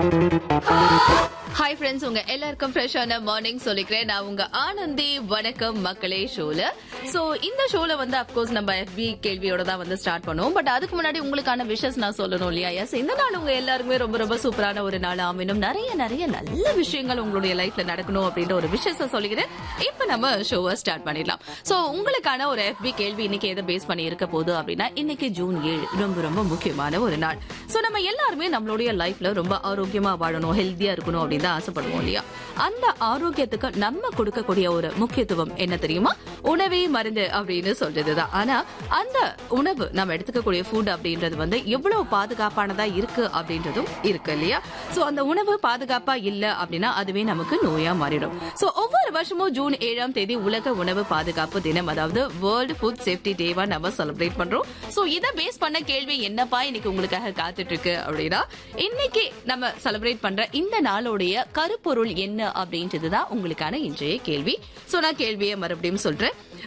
hi friends உங்க எல்லாருக்கும் ஃப்ரெஷ்ஷான மார்னிங் சொல்லிக்கிறேன் நான் உங்க ஆனந்தி வணக்கம் மக்களே ஷோல சோ இந்த ஷோல வந்து அப்கோர்ஸ் நம்ம FB கேள்வியோட தான் வந்து ஸ்டார்ட் பண்ணுவோம் பட் அதுக்கு முன்னாடி உங்களுக்கான விஷஸ் நான் சொல்லணும் இல்லையா எஸ் இந்த நாள் உங்க எல்லாருக்குமே ரொம்ப ரொம்ப சூப்பரான ஒரு நாள் அமைனும் நிறைய நிறைய நல்ல விஷயங்கள் உங்களுடைய லைஃப்ல நடக்கணும் அப்படின்ற ஒரு விஷயத்த சொல்லிக்கிறேன் இப்ப நம்ம ஷோவை ஸ்டார்ட் பண்ணிடலாம் சோ உங்களுக்கான ஒரு FB கேள்வி இன்னைக்கு எதை பேஸ் பண்ணி இருக்க போகுது அப்படின்னா இன்னைக்கு ஜூன் ஏழு ரொம்ப ரொம்ப முக்கியமான ஒரு நாள் சோ நம்ம எல்லாருமே நம்மளுடைய லைஃப்ல ரொம்ப ஆரோக்கியமா வாழணும் ஹெல்த்தியா இருக்கணும் அப்படின்னு தான் ஆசைப்படுவோம் இல்லையா அந்த ஆரோக்கியத்துக்கு நம்ம கொடுக்கக்கூடிய ஒரு முக்கியத்துவம் என்ன தெரியுமா உணவே மருந்து அப்படின்னு சொல்றதுதான் ஆனா அந்த உணவு நம்ம எடுத்துக்கக்கூடிய ஃபுட் அப்படின்றது வந்து எவ்வளவு பாதுகாப்பானதா இருக்கு அப்படின்றதும் இருக்கு இல்லையா சோ அந்த உணவு பாதுகாப்பா இல்ல அப்படின்னா அதுவே நமக்கு நோயா மாறிடும் சோ ஒவ்வொரு வருஷமும் ஜூன் ஏழாம் தேதி உலக உணவு பாதுகாப்பு தினம் அதாவது வேர்ல்டு ஃபுட் சேஃப்டி டேவா நம்ம செலிப்ரேட் பண்றோம் சோ இதை பேஸ் பண்ண கேள்வி என்னப்பா இன்னைக்கு உங்களுக்காக காத்துட்டு இருக்கு அப்படின்னா இன்னைக்கு நம்ம செலிப்ரேட் பண்ற இந்த நாளுடைய கருப்பொருள் என்ன அப்படின்றது தான் உங்களுக்கான இன்றைய கேள்வி சோ நான் கேள்வியை மறுபடியும் சொல்றேன்